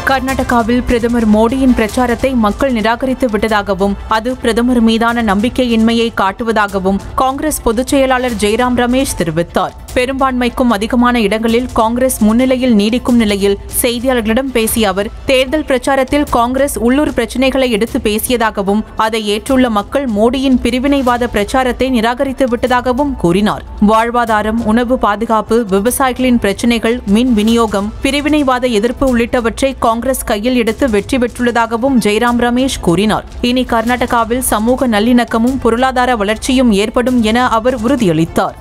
கர்நாடகாவில் பிரதமர் மோடியின் பிரச்சாரத்தை மக்கள் நிராகரித்து விட்டதாகவும் அது பிரதமர் மீதான நம்பிக்கையின்மையை காட்டுவதாகவும் காங்கிரஸ் பொதுச் செயலாளர் ஜெய்ராம் ரமேஷ் தெரிவித்தார் பெரும்பான்மைக்கும் அதிகமான இடங்களில் காங்கிரஸ் முன்னிலையில் நீடிக்கும் நிலையில் செய்தியாளர்களிடம் பேசிய அவர் தேர்தல் பிரச்சாரத்தில் காங்கிரஸ் உள்ளூர் பிரச்சினைகளை எடுத்து பேசியதாகவும் அதை ஏற்றுள்ள மக்கள் மோடியின் பிரிவினைவாத பிரச்சாரத்தை நிராகரித்து விட்டதாகவும் கூறினார் வாழ்வாதாரம் உணவு பாதுகாப்பு விவசாயிகளின் பிரச்சினைகள் மின் விநியோகம் பிரிவினைவாத எதிர்ப்பு உள்ளிட்டவற்றை காங்கிரஸ் கையில் எடுத்து வெற்றி பெற்றுள்ளதாகவும் ஜெய்ராம் ரமேஷ் கூறினார் இனி கர்நாடகாவில் சமூக நல்லிணக்கமும் பொருளாதார வளர்ச்சியும் ஏற்படும் என அவர் உறுதியளித்தார்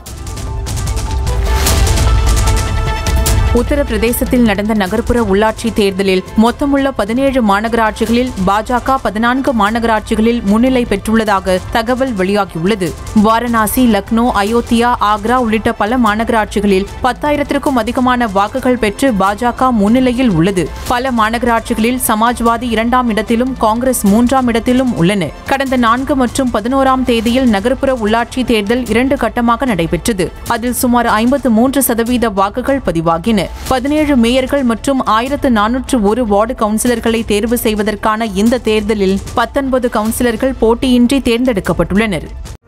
உத்தரப்பிரதேசத்தில் நடந்த நகர்ப்புற உள்ளாட்சி தேர்தலில் மொத்தமுள்ள பதினேழு மாநகராட்சிகளில் பாஜக பதினான்கு மாநகராட்சிகளில் முன்னிலை பெற்றுள்ளதாக தகவல் வெளியாகியுள்ளது வாரணாசி லக்னோ அயோத்தியா ஆக்ரா உள்ளிட்ட பல மாநகராட்சிகளில் பத்தாயிரத்திற்கும் அதிகமான வாக்குகள் பெற்று பாஜக முன்னிலையில் உள்ளது பல மாநகராட்சிகளில் சமாஜ்வாதி இரண்டாம் இடத்திலும் காங்கிரஸ் மூன்றாம் இடத்திலும் உள்ளன கடந்த நான்கு மற்றும் பதினோராம் தேதியில் நகர்ப்புற உள்ளாட்சி தேர்தல் இரண்டு கட்டமாக நடைபெற்றது அதில் சுமார் ஐம்பத்து மூன்று சதவீத வாக்குகள் பதிவாகின பதினேழு மேயர்கள் மற்றும் ஆயிரத்து நானூற்று ஒரு வார்டு கவுன்சிலர்களை தேர்வு செய்வதற்கான இந்த தேர்தலில் பத்தொன்பது கவுன்சிலர்கள் போட்டியின்றி தேர்ந்தெடுக்கப்பட்டுள்ளனர்